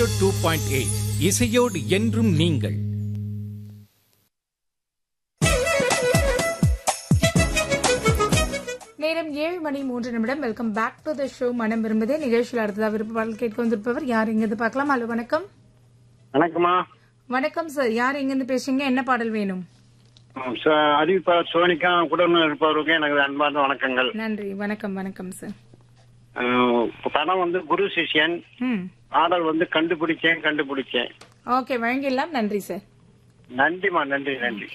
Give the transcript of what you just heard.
two point eight இசையோடு என்றும் நீங்கள் நேரம் ஏழு மணி மூன்று நிமிடம் welcome back to the show மனம் விரும்புதே நிகழ்ச்சியில் அடுத்ததா விருப்ப பாடல் கேட்க வந்திருப்பவர் யார் எங்கிருந்து பார்க்கலாம் ஹலோ வணக்கம் வணக்கம்மா வணக்கம் சார் யார் எங்கிருந்து பேசுறீங்க என்ன பாடல் வேணும் ம், ச- அறிவிப்பாளர் சோனிக்கா குடல் இருப்பவருக்கு எனக்கு அன்பார்ந்த வணக்கங்கள் நன்றி வணக்கம் வணக்கம் சார் அஹ், படம் வந்து குரு சிஷ்யன் ம் பாடல் வந்து கண்டுபிடிச்சேன் கண்டுபிடிச்சேன் ஓகே வழங்கிடலாம் நன்றி சார் நன்றிம்மா நன்றி நன்றி